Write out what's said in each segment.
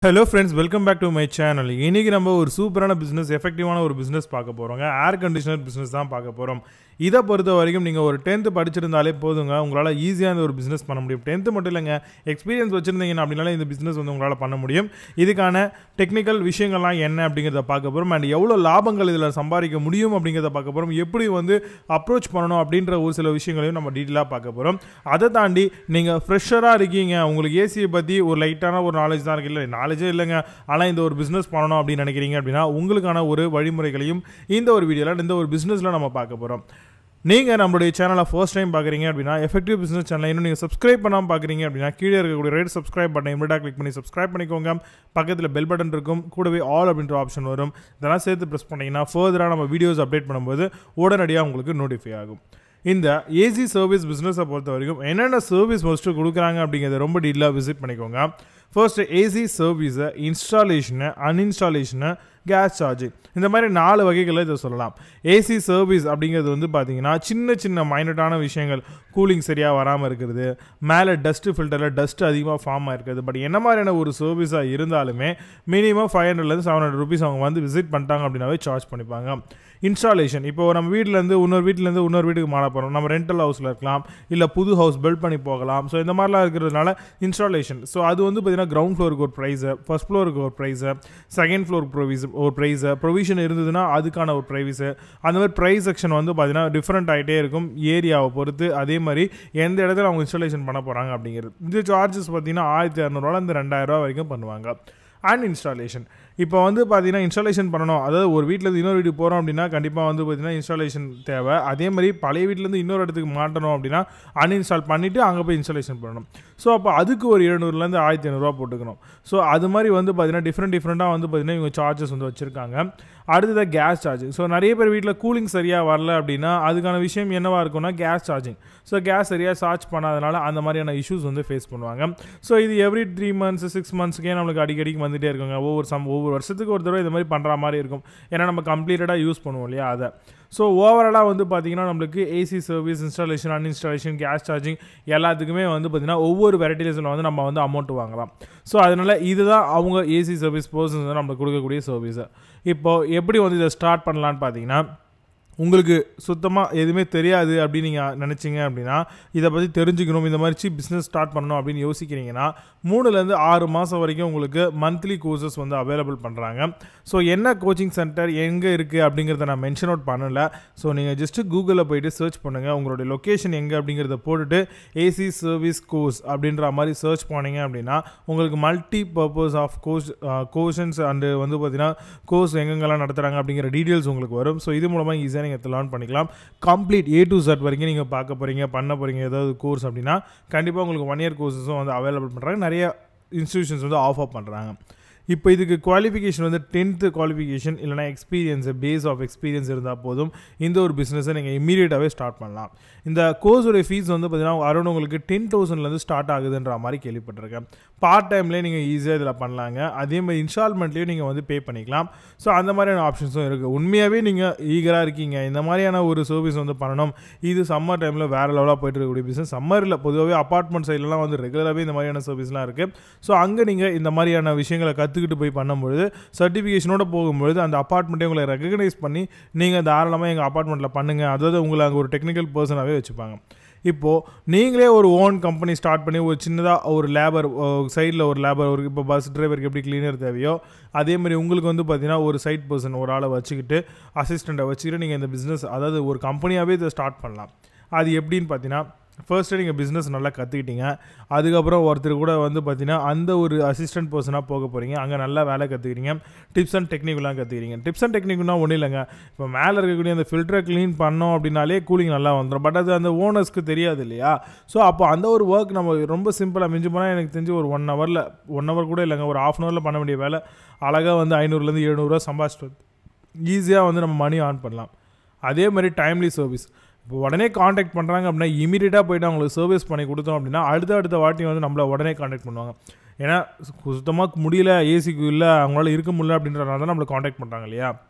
hello friends welcome back to my channel இன்னைக்கு நம்ம ஒரு சூப்பரான பிஸ்னஸ் எஃபெக்டிவான ஒரு பிஸ்னஸ் பார்க்க போகிறோங்க ஏர் கண்டிஷனர் பிஸ்னஸ் தான் பார்க்க போகிறோம் இதை பொறுத்த வரைக்கும் நீங்கள் ஒரு டென்த்து படிச்சிருந்தாலே போதுங்க உங்களால் ஈஸியாக இந்த ஒரு பிஸ்னஸ் பண்ண முடியும் டென்த்து மட்டும் இல்லைங்க எக்ஸ்பீரியன்ஸ் வச்சுருந்தீங்கன்னா அப்படின்னாலே இந்த பிஸ்னஸ் வந்து உங்களால் பண்ண முடியும் இதுக்கான டெக்னிக்கல் விஷயங்கள்லாம் என்ன அப்படிங்கிறத பார்க்க போகிறோம் அண்ட் எவ்வளோ லாபங்கள் இதில் சம்பாதிக்க முடியும் அப்படிங்கிறத பார்க்க போகிறோம் எப்படி வந்து அப்ரோச் பண்ணணும் அப்படின்ற ஒரு சில விஷயங்களையும் நம்ம டீட்டெயிலாக பார்க்க போகிறோம் அதை தாண்டி நீங்கள் ஃப்ரெஷராக இருக்கீங்க உங்களுக்கு ஏசியை பற்றி ஒரு லைட்டான ஒரு நாலேஜ் தான் இருக்கு இல்லை நாலேஜே இல்லைங்க ஆனால் இந்த ஒரு பிஸ்னஸ் பண்ணணும் அப்படின்னு நினைக்கிறீங்க அப்படின்னா உங்களுக்கான ஒரு வழிமுறைகளையும் இந்த ஒரு வீடியோவில் இந்த ஒரு பிஸ்னஸில் நம்ம பார்க்க போகிறோம் நீங்கள் நம்மளுடைய சேனலை ஃபர்ஸ்ட் டைம் பார்க்குறீங்க அப்படின்னா எஃபெக்டிவ் பிஸ்னஸ் சேனலை இன்னும் நீங்கள் சப்ஸ்கிரைப் பண்ணாமல் பார்க்குறீங்க அப்படின்னா கீழே இருக்கக்கூடிய ரெட் சப்ஸ்கிரைப் பட்டன் இமீடியாக கிளிக் பண்ணி சப்ஸ்கிரைப் பண்ணிக்கோங்க பக்கத்தில் பெல் பட்டன் இருக்கும் கூடவே ஆல் அப்படின்ற ஆப்ஷன் வரும் இதெல்லாம் சேர்த்து ப்ரெஸ் பண்ணிங்கன்னா ஃபர்தராக நம்ம வீடியோஸ் அப்டேட் பண்ணும்போது உடனடியாக உங்களுக்கு நோட்டிஃபை ஆகும் இந்த ஏசி சர்வீஸ் பிஸ்னஸை பொறுத்த வரைக்கும் என்னென்ன சர்வீஸ் ஃபஸ்ட்டு கொடுக்குறாங்க அப்படிங்கிறத ரொம்ப டீட்டெயிலாக விசிட் பண்ணிக்கோங்க ஃபர்ஸ்ட் ஏசி சர்வீஸை இன்ஸ்டாலேஷனு அன்இன்ஸ்டாலேஷனு கேஸ் சார்ஜிங் இந்த மாதிரி நாலு வகைகளில் இதை சொல்லலாம் ஏசி சர்வீஸ் அப்படிங்கிறது வந்து பார்த்தீங்கன்னா சின்ன சின்ன மைனட்டான விஷயங்கள் கூலிங் சரியாக வராமல் இருக்கிறது மேலே டஸ்ட்டு ஃபில்டரில் டஸ்ட் அதிகமாக ஃபார்ம் ஆயிருக்குது பட் என்ன மாதிரியான ஒரு சர்வீஸாக இருந்தாலுமே மினிமம் ஃபைவ் ஹண்ட்ரட்லேருந்து செவன் ஹண்ட்ரட் ருபீஸ் அவங்க வந்து விசிட் பண்ணிட்டாங்க அப்படின்னாவே சார்ஜ் பண்ணிப்பாங்க இன்ஸ்டாலேஷன் இப்போ நம்ம வீட்டிலேருந்து இன்னொரு வீட்டிலேருந்து இன்னொரு வீட்டுக்கு மாற போகிறோம் நம்ம ரெண்டல் ஹவுஸில் இருக்கலாம் இல்லை புது ஹவுஸ் பில்ட் பண்ணி போகலாம் ஸோ இந்த மாதிரிலாம் இருக்கிறதுனால இன்ஸ்டாலேஷன் ஸோ அது வந்து பார்த்தீங்கன்னா கிரவுண்ட் ஃப்ளோருக்கு ஒரு ப்ரைஸு ஃபஸ்ட் ஃப்ளோருக்கு ஒரு ப்ரைஸு செகண்ட் ஃப்ளோர் ப்ரொவிஸ் ஒரு ப்ரைஸு ப்ரொவிஷன் இருந்ததுன்னா அதுக்கான ஒரு ப்ரைஸு அந்த மாதிரி ப்ரைஸ் செக்ஷன் வந்து பார்த்தீங்கன்னா டிஃப்ரெண்ட் ஆகிட்டே இருக்கும் ஏரியாவை பொறுத்து அதே மாதிரி எந்த இடத்துல அவங்க இன்ஸ்டாலேஷன் பண்ண போகிறாங்க அப்படிங்கிறது இந்த சார்ஜஸ் பார்த்தீங்கன்னா ஆயிரத்தி இரநூறுவாலேருந்து ரெண்டாயிரரூவா வரைக்கும் பண்ணுவாங்க அண்ட் இன்ஸ்டாலேஷன் இப்போ வந்து பார்த்தீங்கன்னா இன்ஸ்டாலேஷன் பண்ணணும் அதாவது ஒரு வீட்டிலேருந்து இன்னொரு வீட்டுக்கு போகிறோம் அப்படின்னா கண்டிப்பாக வந்து பார்த்தீங்கன்னா இன்ஸ்டாலேஷன் தேவை அதே மாதிரி பழைய வீட்டிலேருந்து இன்னொரு இடத்துக்கு மாட்டணும் அப்படின்னா அன்இன்ஸ்டால் பண்ணிவிட்டு அங்கே போய் இன்ஸ்டாலேஷன் பண்ணணும் ஸோ அப்போ அதுக்கு ஒரு எழுநூறுலேருந்து ஆயிரத்தி ஐநூறுரூவா போட்டுக்கணும் ஸோ அது மாதிரி வந்து பார்த்தீங்கன்னா டிஃப்ரெண்ட் டிஃப்ரெண்ட்டாக வந்து பார்த்தீங்கன்னா இவங்க சார்ஜஸ் வந்து வச்சுருக்காங்க அடுத்ததாக கேஸ் சார்ஜிங் ஸோ நிறைய பேர் வீட்டில் கூலிங் சரியாக வரல அப்படின்னா அதுக்கான விஷயம் என்னவாக இருக்கும்னா கேஸ் சார்ஜிங் ஸோ கேஸ் சரியாக சார்ஜ் பண்ணாதனால அந்த மாதிரியான இஷ்யூஸ் வந்து ஃபேஸ் பண்ணுவாங்க ஸோ இது எவ்ரி த்ரீ மந்த்ஸ் சிக்ஸ் மந்த்ஸ்க்கே நம்மளுக்கு அடிக்கடிக்கு வந்துகிட்டே இருக்குங்க ஒவ்வொரு சம் ஒவ்வொரு வருஷத்துக்கு ஒரு தடவை இந்த மாதிரி பண்ணுற மாதிரி இருக்கும் ஏன்னா நம்ம கம்ப்ளீட்டடாக யூஸ் பண்ணுவோம் இல்லையா அதை ஸோ ஓவராலாக வந்து பார்த்திங்கன்னா நம்மளுக்கு AC service installation uninstallation gas charging எல்லாத்துக்குமே வந்து பார்த்திங்கன்னா ஒவ்வொரு வெரைட்டிஸில் வந்து நம்ம வந்து அமௌண்ட் வாங்கலாம் ஸோ அதனால் இதுதான் அவங்க ஏசி சர்வீஸ் பர்சன்ஸ் வந்து நம்மளுக்கு கொடுக்கக்கூடிய சர்வீஸை இப்போது எப்படி வந்து இதை ஸ்டார்ட் பண்ணலான்னு பார்த்தீங்கன்னா உங்களுக்கு சுத்தமாக எதுவுமே தெரியாது அப்படின்னு நீங்கள் நினச்சிங்க அப்படின்னா இதை பற்றி தெரிஞ்சுக்கணும் இந்த மாதிரி பிஸ்னஸ் ஸ்டார்ட் பண்ணணும் அப்படின்னு யோசிக்கிறீங்கன்னா மூணுலேருந்து ஆறு மாதம் வரைக்கும் உங்களுக்கு மந்த்லி கோர்சஸ் வந்து அவைலபிள் பண்ணுறாங்க ஸோ என்ன கோச்சிங் சென்டர் எங்கே இருக்குது அப்படிங்கிறத நான் மென்ஷன் அவுட் பண்ணலை ஸோ நீங்கள் ஜஸ்ட்டு கூகுளில் போயிட்டு சர்ச் பண்ணுங்கள் உங்களுடைய லொக்கேஷன் எங்கே அப்படிங்கிறத போட்டுட்டு ஏசி சர்வீஸ் கோர்ஸ் அப்படின்ற மாதிரி சர்ச் போனீங்க அப்படின்னா உங்களுக்கு மல்டி பர்பஸ் ஆஃப் கோர்ஸ் கோர்ஷன்ஸ் அண்டு வந்து பார்த்தீங்கன்னா கோர்ஸ் எங்கெங்கெல்லாம் நடத்துகிறாங்க அப்படிங்கிற டீட்டெயில்ஸ் உங்களுக்கு வரும் ஸோ இது மூலமாக ஈஸியாக நீங்கள் லேர்ன் பண்ணிக்கலாம் கம்ப்ளீட் ஏ டு செட் வரைக்கும் நீங்கள் பார்க்க போகிறீங்க பண்ண போகிறீங்க ஏதாவது கோர்ஸ் அப்படின்னா கண்டிப்பாக உங்களுக்கு ஒன் இயர் கோர்ஸஸும் வந்து அவைலபிள் பண்ணுறாங்க நிறைய இன்ஸ்டியூஷன்ஸ் வந்து ஆஃபர் பண்ணுறாங்க இப்போ இதுக்கு குவாலிஃபிகேஷன் வந்து டென்த்து குவாலிஃபிகேஷன் இல்லைனா எக்ஸ்பீரியன்ஸு பேஸ் ஆஃப் எக்ஸ்பீரியன்ஸ் இருந்தால் போதும் இந்த ஒரு பிஸ்னஸை நீங்கள் இமீடியட்டாகவே ஸ்டார்ட் பண்ணலாம் இந்த கோர்ஸோடைய ஃபீஸ் வந்து பார்த்தீங்கன்னா அரௌண்ட் உங்களுக்கு டென் தௌசண்ட்லேருந்து ஸ்டார்ட் ஆகுதுன்ற மாதிரி கேள்விப்பட்டிருக்கேன் பார்ட் டைம்லேயே நீங்கள் ஈஸியாக இதில் பண்ணலாங்க அதே மாதிரி இன்ஸ்டால்மெண்ட்லேயும் நீங்கள் வந்து பே பண்ணிக்கலாம் ஸோ அந்த மாதிரியான ஆப்ஷன்ஸும் இருக்குது உண்மையாகவே நீங்கள் ஈகராக இருக்கீங்க இந்த மாதிரியான ஒரு சர்வீஸ் வந்து பண்ணணும் இது சம்மர் டைமில் வேறு லெவலாக போயிட்டு இருக்கக்கூடிய பிஸ்னஸ் சம்மரில் பொதுவாகவே அப்பார்ட்மெண்ட் சைட்லலாம் வந்து ரெகுலராகவே இந்த மாதிரியான சர்வீஸ்லாம் இருக்குது ஸோ அங்கே நீங்கள் இந்த மாதிரியான விஷயங்களை கற்றுக்கிட்டு போய் பண்ணும்பொழுது சர்டிஃபிகேஷனோட போகும்பொழுது அந்த அப்பார்ட்மெண்ட்டே உங்களை ரெகக்னைஸ் பண்ணி நீங்கள் தாராளமாக எங்கள் அப்பார்ட்மெண்ட்டில் பண்ணுங்கள் அதாவது உங்களை அங்கே ஒரு டெக்னிக்கல் பர்சனாகவே வச்சுப்பாங்க இப்போது நீங்களே ஒரு ஓன் கம்பெனி ஸ்டார்ட் பண்ணி ஒரு சின்னதாக ஒரு லேபர் சைடில் ஒரு லேபர் ஒரு இப்போ பஸ் டிரைவருக்கு எப்படி கிளீனர் தேவையோ அதே மாதிரி உங்களுக்கு வந்து பார்த்தீங்கன்னா ஒரு சைட் பர்சன் ஒரு ஆளை வச்சுக்கிட்டு அசிஸ்டண்ட்டை வச்சுக்கிட்டு நீங்கள் இந்த பிஸ்னஸ் அதாவது ஒரு கம்பெனியாகவே இதை ஸ்டார்ட் பண்ணலாம் அது எப்படின்னு பார்த்தீங்கன்னா ஃபர்ஸ்ட்டு நீங்கள் பிஸ்னஸ் நல்லா கற்றுக்கிட்டீங்க அதுக்கப்புறம் ஒருத்தர் கூட வந்து பார்த்தீங்கன்னா அந்த ஒரு அசிஸ்டன்ட் பர்சனாக போக போகிறீங்க அங்கே நல்லா வேலை கற்றுக்கிறீங்க டிப்ஸ் அண்ட் டெக்னிக்லாம் கற்றுக்கிறீங்க டிப்ஸ் அண்ட் டெக்னிக்னா ஒன்றும் இல்லைங்க இப்போ மேலே இருக்கக்கூடிய அந்த ஃபில்டரை க்ளீன் பண்ணோம் அப்படின்னாலே கூலிங் நல்லா வந்துடும் பட் அது அந்த ஓனர்ஸ்க்கு தெரியாது இல்லையா ஸோ அப்போ அந்த ஒரு ஒர்க் நம்ம ரொம்ப சிம்பிளாக மிஞ்சி போனால் எனக்கு தெரிஞ்சு ஒரு ஒன் ஹவரில் ஒன் ஹவர் கூட இல்லைங்க ஒரு ஆஃப் அன் ஹவரில் பண்ண வேண்டிய வேலை அழகாக வந்து ஐநூறுலேருந்து எழுநூறுவா சம்பாதிச்சிட்டு ஈஸியாக வந்து நம்ம மணி ஆன் பண்ணலாம் அதே மாதிரி டைம்லி சர்வீஸ் இப்போ உடனே காண்டாக்ட் பண்ணுறாங்க அப்படின்னா இமீடியட்டாக போய்ட்டு அவங்களுக்கு சர்வீஸ் பண்ணி கொடுத்தோம் அப்படின்னா அடுத்த அடுத்த வாட்டி வந்து நம்மளை உடனே காண்டாக்ட் பண்ணுவாங்க ஏன்னா சுத்தமாக முடியல ஏசிக்கு இல்லை அவங்களால இருக்க முடியல அப்படின்றனால தான் நம்மளை காண்டாக்ட் பண்ணுறாங்க இல்லையா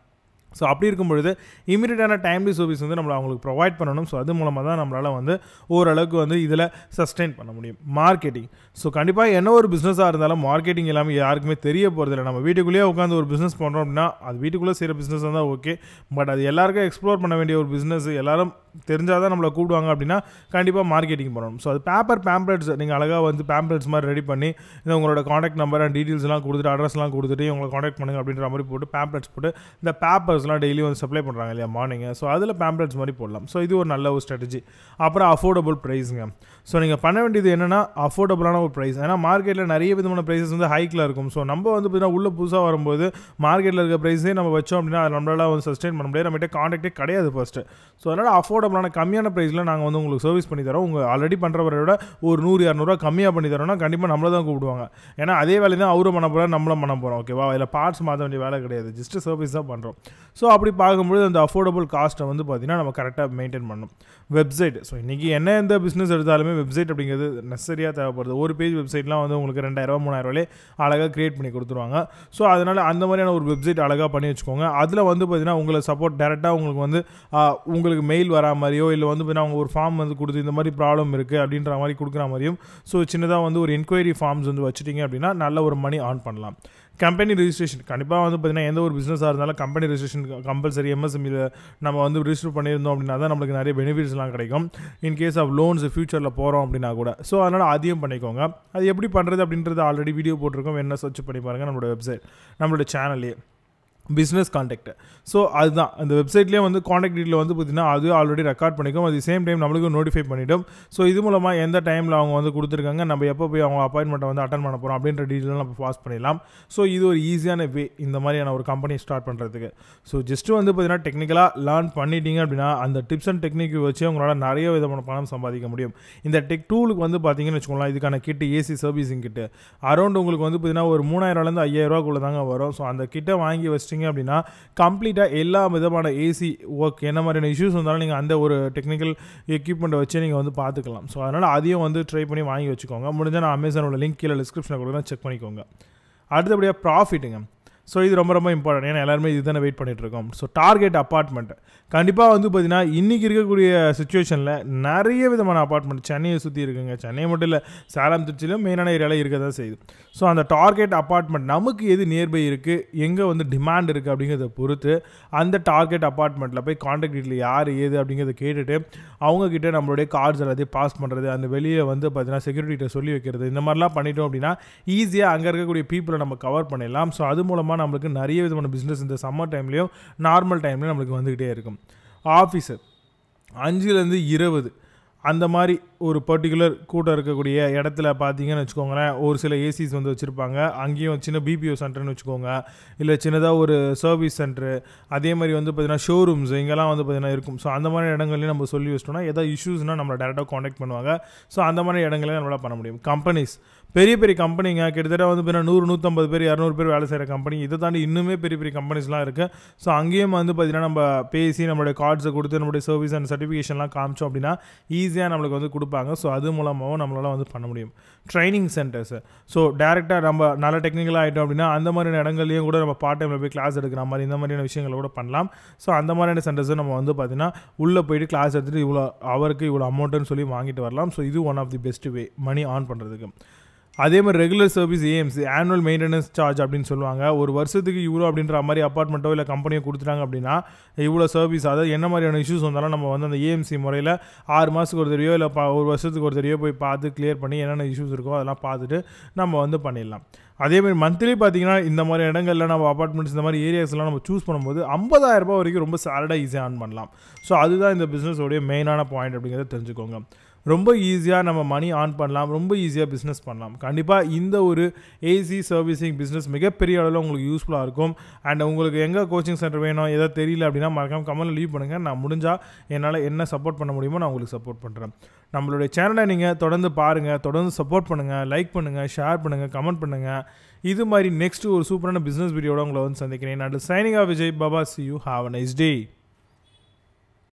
ஸோ அப்படி இருக்கும் பொழுது இமீடியட்டான டைம்லி சர்வீஸ் வந்து நம்மளை அவங்களுக்கு ப்ரொவைட் பண்ணணும் ஸோ அது மூலமாக தான் நம்மளால் வந்து ஓரளவுக்கு வந்து இதில் சஸ்டெயின் பண்ண முடியும் மார்க்கெட்டிங் ஸோ கண்டிப்பாக என்ன ஒரு பிஸ்னஸாக இருந்தாலும் மார்க்கெட்டிங் எல்லாமே யாருக்குமே தெரிய போகிறதில்ல நம்ம வீட்டுக்குள்ளேயே உட்காந்து ஒரு பிஸ்னஸ் பண்ணுறோம் அப்படின்னா அது வீட்டுக்குள்ளே செய்கிற பிஸ்னஸ் தான் ஓகே பட் அது எல்லாருக்கும் எக்ஸ்ப்ளோர் பண்ண வேண்டிய ஒரு பிஸ்னஸ் எல்லாரும் தெரிஞ்சால் தான் நம்மளை கூப்பிடுவாங்க அப்படின்னா கண்டிப்பாக மார்க்கெட்டிங் பண்ணணும் ஸோ அது பேப்பர் பேம்ப்ளெட்ஸ் நீங்கள் அழகாக வந்து பேம்ப்ளெட்ஸ் மாதிரி ரெடி பண்ணி இந்த உங்களோட காண்டாக்ட் நம்பர் அண்ட் டீட்டெயில்ஸ்லாம் கொடுத்துட்டு அட்ரஸ்லாம் கொடுத்துட்டு உங்களை காண்டாக்ட் பண்ணுங்க அப்படின்ற மாதிரி போட்டு பேம்ப்ளெட்ஸ் போட்டு இந்த பேப்பர்ஸ்லாம் டெய்லி வந்து சப்ளை பண்ணுறாங்க இல்லையா மார்னிங் ஸோ அதில் பேம்ப்ளெட்ஸ் மாதிரி போடலாம் ஸோ இது ஒரு நல்ல ஒரு ஸ்ட்ராட்டஜி அப்புறம் அஃபோர்டபுள் ப்ரைஸுங்க ஸோ நீங்கள் பண்ண வேண்டியது என்னென்னா அஃபோர்டபுளான ஒரு ப்ரைஸ் ஏன்னா மார்க்கெட்டில் நிறைய விதமான ப்ரைஸஸ் வந்து ஹைக்கில் இருக்கும் ஸோ நம்ம வந்து பார்த்தீங்கன்னா உள்ள புதுசாக வரும்போது மார்க்கெட்டில் இருக்க ப்ரைஸே நம்ம வச்சோம் அப்படின்னா அது நம்மளால வந்து சஸ்டெயின் பண்ண முடியாது நம்மகிட்ட காண்டாக்டே கிடையாது ஃபஸ்ட்டு ஸோ அதனால் அஃபோர்டபுளான கம்மியான ப்ரைஸில் நாங்கள் வந்து உங்களுக்கு சர்வீஸ் பண்ணி தரோம் உங்கள் ஆல்ரெடி பண்ணுறவரை விட ஒரு நூறு இரநூறுவா கம்மியாக பண்ணி தரோம்னா கண்டிப்பாக நம்மள தான் கூப்பிடுவாங்க ஏன்னா அதே வேலை தான் அவரும் பண்ண போகிறோம் நம்மளும் பண்ண போகிறோம் ஓகேவா அதில் பார்ட்ஸ் மாற்ற வேண்டிய வேலை கிடையாது ஜஸ்ட் சர்வீஸ் தான் பண்ணுறோம் ஸோ அப்படி பார்க்கும்போது அந்த அஃபோர்டபுள் காஸ்ட்டை வந்து பார்த்தீங்கன்னா நம்ம கரெக்டாக மெயின்டைன் பண்ணணும் வெப்சைட் ஸோ இன்றைக்கி என்ன எந்த பிஸ்னஸ் எடுத்தாலுமே வெப்சைட் அப்படிங்கிறது நெசரியாக தேவைப்படுது ஒரு பேஜ் வெப்சைட்லாம் வந்து உங்களுக்கு ரெண்டாயிரரூவா மூணாயிரரூவாலே அழகாக க்ரியேட் பண்ணி கொடுத்துருவாங்க ஸோ அதனால் அந்த மாதிரியான ஒரு வெப்சைட் அழகாக பண்ணி வச்சுக்கோங்க அதில் வந்து பார்த்தீங்கன்னா உங்களை சப்போர்ட் டேரெக்டாக உங்களுக்கு வந்து உங்களுக்கு மெயில் வரா மாதிரியோ இல்லை வந்து பார்த்தீங்கன்னா அவங்க ஒரு ஃபார்ம் வந்து கொடுத்து இந்த மாதிரி ப்ராப்ளம் இருக்குது அப்படின்ற மாதிரி கொடுக்குற மாதிரியும் ஸோ சின்னதாக வந்து ஒரு என்கொயரி ஃபார்ம்ஸ் வந்து வச்சுட்டிங்க அப்படின்னா நல்ல ஒரு மணி ஆன் பண்ணலாம் கம்பெனி ரிஜிஸ்ட்ரேஷன் கண்டிப்பாக வந்து பார்த்தீங்கன்னா எந்த ஒரு பிஸ்னஸாக இருந்தாலும் கம்பெனி ரிஜிஸ்ட்ரேஷன் கம்பல்சரி எம்எஸ்எம்இயில் நம்ம வந்து ரிஜிஸ்டர் பண்ணியிருந்தோம் அப்படின்னா தான் நம்மளுக்கு நிறைய பெனிஃபிட்ஸ்லாம் கிடைக்கும் இன் கேஸ் ஆஃப் லோன்ஸ் ஃபியூச்சரில் போகிறோம் அப்படின்னா கூட ஸோ அதனால் அதையும் பண்ணிக்கோங்க அது எப்படி பண்ணுறது அப்படின்றது ஆல்ரெடி வீடியோ போட்டிருக்கோம் என்ன சர்ச் பண்ணி பாருங்கள் நம்மளோட வெப்சைட் நம்மளோட சேனல்லே பிஸ்னஸ் காண்டாக்ட் ஸோ அதுதான் அந்த வெப்சைட்லேயே வந்து காண்டாக்ட் டீட்டில் வந்து பார்த்திங்கன்னா அது ஆல்ரெடி ரெக்கார்ட் பண்ணிக்கும் அது சேம் டைம் நம்மளுக்கு நோட்டிஃபை பண்ணிவிடும் ஸோ இது மூலமாக எந்த டைமில் அவங்க வந்து கொடுத்துருக்காங்க நம்ம எப்போ போய் அவங்க அப்பாயின்மெண்ட்டை வந்து அட்டன் பண்ண போகிறோம் அப்படின்ற டீட்டெயில் நம்ம பாஸ் பண்ணிடலாம் ஸோ இது ஒரு ஈஸியான வே இந்த மாதிரியான ஒரு கம்பெனி ஸ்டார்ட் பண்ணுறதுக்கு ஸோ ஜஸ்ட்டு வந்து பார்த்திங்கன்னா டெக்னிக்கலாக லேர்ன் பண்ணிட்டீங்க அப்படின்னா அந்த டிப்ஸ் அண்ட் டெக்னிக் வச்சு உங்களால் நிறைய விதமான பணம் சம்பாதிக்க முடியும் இந்த டெக் டூலுக்கு வந்து பார்த்தீங்கன்னு வச்சுக்கோங்களேன் இதுக்கான kit AC servicing kit around உங்களுக்கு வந்து பார்த்திங்கன்னா ஒரு மூணாயிரம்லேருந்து ஐயாயிரரூவாக்குள்ளே தாங்க வரும் ஸோ அந்த கிட்டை வாங்கி வச்சிட்டிங்க அப்படின்னா கம்ப்ளீட்டாக எல்லா விதமான ஏசி ஒர்க் என்ன மாதிரியான இஷ்யூஸ் வந்தாலும் நீங்கள் அந்த ஒரு டெக்னிக்கல் எக்யூப்மெண்ட்டை வச்சு நீங்கள் வந்து பார்த்துக்கலாம் ஸோ அதனால் அதையும் வந்து ட்ரை பண்ணி வாங்கி வச்சுக்கோங்க முடிஞ்சால் நான் அமேசானோட லிங்க் கீழே டிஸ்கிரிப்ஷனில் கொடுக்குறேன் செக் பண்ணிக்கோங்க அடுத்தபடியாக ப்ராஃபிட்டுங்க ஸோ இது ரொம்ப ரொம்ப இம்பார்ட்டன்ட் ஏன்னா எல்லாருமே இதுதானே வெயிட் பண்ணிட்டு இருக்கோம் ஸோ டார்கெட் அப்பார்ட்மெண்ட் கண்டிப்பாக வந்து பார்த்தீங்கன்னா இன்றைக்கி இருக்கக்கூடிய சுச்சுவேஷனில் நிறைய விதமான அப்பார்ட்மெண்ட் சென்னையை சுற்றி இருக்குங்க சென்னை மட்டும் இல்லை சேலம் திருச்சியிலும் மெயினான ஏரியாவில் இருக்க தான் செய்யுது ஸோ அந்த டார்கெட் அப்பார்ட்மெண்ட் நமக்கு எது நியர்பை இருக்குது எங்கே வந்து டிமாண்ட் இருக்குது அப்படிங்கிறத பொறுத்து அந்த டார்கெட் அப்பார்ட்மெண்ட்டில் போய் காண்டாக்ட் டீட்டில் யார் ஏது அப்படிங்கிறத கேட்டுட்டு அவங்கக்கிட்ட நம்மளுடைய கார்ட்ஸ் எல்லாத்தையும் பாஸ் பண்ணுறது அந்த வெளியே வந்து பார்த்தீங்கன்னா செக்யூரிட்டிகிட்ட சொல்லி வைக்கிறது இந்த மாதிரிலாம் பண்ணிட்டோம் அப்படின்னா ஈஸியாக அங்கே இருக்கக்கூடிய பீப்புளை நம்ம கவர் பண்ணிடலாம் ஸோ அது மூலமாக நம்மளுக்கு நிறைய விதமான பிஸ்னஸ் இந்த சம்மர் டைம்லேயும் நார்மல் டைம்லேயும் நம்மளுக்கு வந்துக்கிட்டே இருக்கும் ஆஃபீஸர் அஞ்சுலேருந்து இருபது அந்த மாதிரி ஒரு பர்டிகுலர் கூட்டம் இருக்கக்கூடிய இடத்துல பார்த்தீங்கன்னு வச்சுக்கோங்களேன் ஒரு சில ஏசிஸ் வந்து வச்சுருப்பாங்க அங்கேயும் சின்ன பிபிஓ சென்டர்னு வச்சுக்கோங்க இல்லை சின்னதாக ஒரு சர்வீஸ் சென்டரு அதே மாதிரி வந்து பார்த்தீங்கன்னா ஷோரூம்ஸ் இங்கெல்லாம் வந்து பார்த்தீங்கன்னா இருக்கும் ஸோ அந்த மாதிரி இடங்கள்லையும் நம்ம சொல்லி வச்சிட்டோம்னா ஏதாவது இஷ்யூஸ்னால் நம்மளை டேரெக்டாக காண்டாக்ட் பண்ணுவாங்க ஸோ அந்த மாதிரி இடங்களையும் நம்மளால் பண்ண முடியும் கம்பெனிஸ் பெரிய பெரிய கம்பெனிங்க கிட்டத்தட்ட வந்து பார்த்தீங்கன்னா நூறு நூற்றம்பது பேர் இரநூறு பேர் வேலை செய்கிற கம்பெனி இதை தாண்டி இன்னுமே பெரிய பெரிய கம்பெனிஸ்லாம் இருக்குது ஸோ அங்கேயும் வந்து பார்த்தீங்கன்னா நம்ம பேசி நம்மளுடைய கார்ட்ஸை கொடுத்து நம்மளுடைய சர்வீஸ் அண்ட் சர்டிஃபிகேஷன்லாம் காமிச்சோம் அப்படின்னா ஈஸியாக நம்மளுக்கு வந்து கொடுப்பாங்க ஸோ அது மூலமாகவும் நம்மளால் வந்து பண்ண முடியும் ட்ரைனிங் சென்டர்ஸ் ஸோ டேரெக்டாக நம்ம நல்ல டெக்னிக்கலாக ஆகிட்டோம் அப்படின்னா அந்த மாதிரியான இடங்கள்லையும் கூட நம்ம பார்ட் டைமில் போய் கிளாஸ் எடுக்கிற மாதிரி இந்த மாதிரியான விஷயங்களை கூட பண்ணலாம் ஸோ அந்த மாதிரியான சென்டர்ஸை நம்ம வந்து பார்த்தீங்கன்னா உள்ளே போயிட்டு கிளாஸ் எடுத்துகிட்டு இவ்வளோ அவருக்கு இவ்வளோ அமௌண்ட்டுன்னு சொல்லி வாங்கிட்டு வரலாம் ஸோ இது one of the best way money earn பண்ணுறதுக்கு அதே மாதிரி regular service AMC annual maintenance charge அப்படின்னு சொல்லுவாங்க ஒரு வருஷத்துக்கு இவ்வளோ அப்படின்ற மாதிரி அப்பார்ட்மெண்ட்டோ இல்லை கம்பெனியோ கொடுத்துட்டாங்க அப்படின்னா இவ்வளோ சர்வீஸ் அதாவது என்ன மாதிரியான இஷ்யூஸ் வந்தாலும் நம்ம வந்து அந்த ஏஎம்சி முறையில் ஆறு மாதத்துக்கு ஒரு தடவையோ இல்லை ஒரு வருஷத்துக்கு ஒரு தடவையோ போய் பார்த்து கிளியர் பண்ணி என்னென்ன இஷ்யூஸ் இருக்கோ அதெல்லாம் பார்த்துட்டு நம்ம வந்து பண்ணிடலாம் அதேமாதிரி மந்த்லி பார்த்தீங்கன்னா இந்த மாதிரி இடங்களில் நம்ம அப்பார்ட்மெண்ட்ஸ் இந்த மாதிரி ஏரியாஸ்லாம் நம்ம சூஸ் பண்ணும்போது ஐம்பதாயிரம் ரூபாய் வரைக்கும் ரொம்ப சேலடாக ஈஸியாக ஆன் பண்ணலாம் ஸோ அதுதான் இந்த பிஸ்னஸோடைய மெயினான பாயிண்ட் அப்படிங்கிறத தெரிஞ்சுக்கோங்க ரொம்ப ஈஸியாக நம்ம மணி ஆன் பண்ணலாம் ரொம்ப ஈஸியாக பிஸ்னஸ் பண்ணலாம் கண்டிப்பாக இந்த ஒரு ஏசி சர்வீசிங் பிஸ்னஸ் மிகப்பெரிய அளவில் உங்களுக்கு யூஸ்ஃபுல்லாக இருக்கும் அண்ட் உங்களுக்கு எங்கே கோச்சிங் சென்டர் வேணும் எதாவது தெரியல அப்படின்னா மறக்காம கமெண்ட்டில் லீவ் பண்ணுங்கள் நான் முடிஞ்சால் என்னால் என்ன சப்போர்ட் பண்ண முடியுமோ நான் உங்களுக்கு சப்போர்ட் பண்ணுறேன் நம்மளுடைய சேனலை நீங்கள் தொடர்ந்து பாருங்கள் தொடர்ந்து சப்போர்ட் பண்ணுங்கள் லைக் பண்ணுங்கள் ஷேர் பண்ணுங்கள் கமெண்ட் பண்ணுங்கள் இது மாதிரி நெக்ஸ்ட் ஒரு சூப்பரான பிஸ்னஸ் வீடியோட உங்களை வந்து சந்திக்கிறேன் நான் signing off Vijay Baba see you have a nice day